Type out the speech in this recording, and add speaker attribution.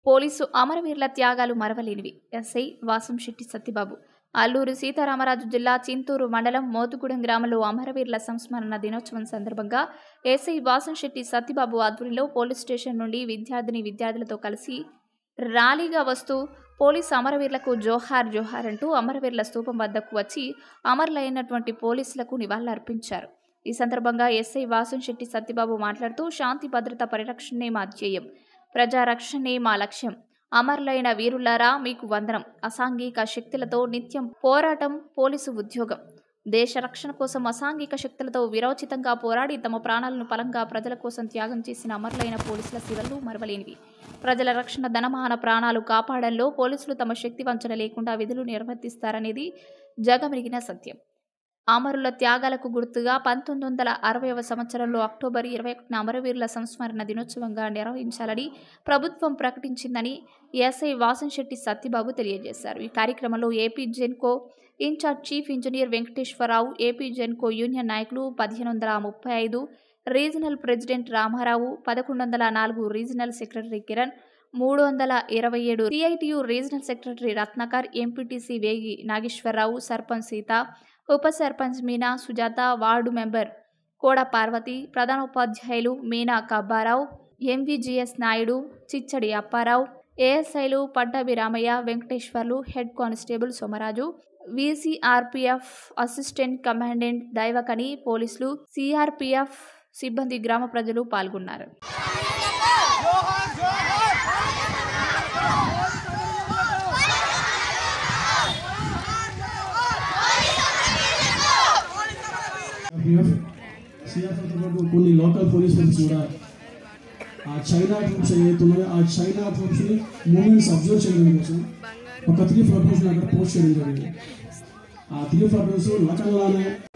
Speaker 1: police అమరవీరుల త్యాగాలు మరవలేనివి ఎస్ఐ వాసంశెట్టి సత్యబాబు అల్లూరు సీతారామరాజు జిల్లా చింతూరు మండలం మోతుగూడెం గ్రామంలో అమరవీరుల సంస్మరణ దినోత్సవం సందర్భంగా ఎస్ఐ వాసంశెట్టి సత్యబాబు ఆధ్వర్యంలో పోలీస్ స్టేషన్ నుండి విద్యార్థిని విద్యార్థులతో కలిసి ర్యాలీగా వస్తూ పోలీసు అమరవీరులకు జోహార్ జోహార్ అంటూ అమరవీరుల స్తూపం వద్దకు వచ్చి అమరులైనటువంటి పోలీసులకు నివాళులర్పించారు ఈ సందర్భంగా ఎస్ఐ వాసంశెట్టి సత్యబాబు మాట్లాడుతూ శాంతి భద్రత పరిరక్షణే మా ధ్యేయం ప్రజారక్షణే మా లక్ష్యం అమరులైన వీరులారా మీకు వందనం అసాంఘిక శక్తులతో నిత్యం పోరాటం పోలీసు ఉద్యోగం దేశ రక్షణ కోసం అసాంఘిక శక్తులతో విరోచితంగా పోరాడి తమ ప్రాణాలను పలంగా ప్రజల కోసం త్యాగం చేసిన అమరులైన పోలీసుల సేవలు మరవలేనివి ప్రజల రక్షణ ధనమాన ప్రాణాలు కాపాడంలో పోలీసులు తమ శక్తి వంచన లేకుండా విధులు నిర్వర్తిస్తారనేది జగమెరిగిన సత్యం అమరుల త్యాగాలకు గుర్తుగా పంతొమ్మిది వందల అరవైవ సంవత్సరంలో అక్టోబర్ ఇరవై ఒకటిన అమరవీరుల సంస్మరణ దినోత్సవంగా నిర్వహించాలని ప్రభుత్వం ప్రకటించిందని ఎస్ఐ వాసంశెట్టి సత్యబాబు తెలియజేశారు ఈ కార్యక్రమంలో AP Genco incharge chief engineer Venkateswararao AP Genco union నాయకులు పదిహేను వందల ముప్పై ఐదు రీజనల్ ప్రెసిడెంట్ రామారావు పదకొండు వందల నాలుగు రీజనల్ సెక్రటరీ కిరణ్ మూడు వందల ఇరవై ఏడు CITU regional secretary Ratnakar MPTC Vegi Nageswararao sarpanch Sita ఉప సర్పంచ్ మీనా సుజాత వార్డు మెంబర్ కోడ పార్వతి ప్రధానోపాధ్యాయులు మీనా కబ్బారావు ఎంవిజిఎస్ నాయుడు చిచ్చడి అప్పారావు ఏఎస్ఐలు పట్టాభి రామయ్య వెంకటేశ్వర్లు హెడ్ కానిస్టేబుల్ సోమరాజు వీసీఆర్పీఎఫ్ అసిస్టెంట్ కమాండెంట్ దైవకని పోలీసులు సిఆర్పీఎఫ్ సిబ్బంది గ్రామ ప్రజలు పాల్గొన్నారు
Speaker 2: సిఆర్పిఎఫ్ సిఆర్పిఎఫ్తో పాటు కొన్ని లోకల్ పోలీస్ ఫోర్స్ కూడా ఆ చైనా ట్రూప్స్ ఏవైతే ఉన్నాయో ఆ చైనా ట్రూప్స్ని మూమెంట్స్ అబ్జర్వ్ చేయడం కోసం ఒక త్రీ ఫోటోస్ని అక్కడ పోస్ట్ చేయడం జరిగింది ఆ త్రీ ఫోటోస్ లకంలానే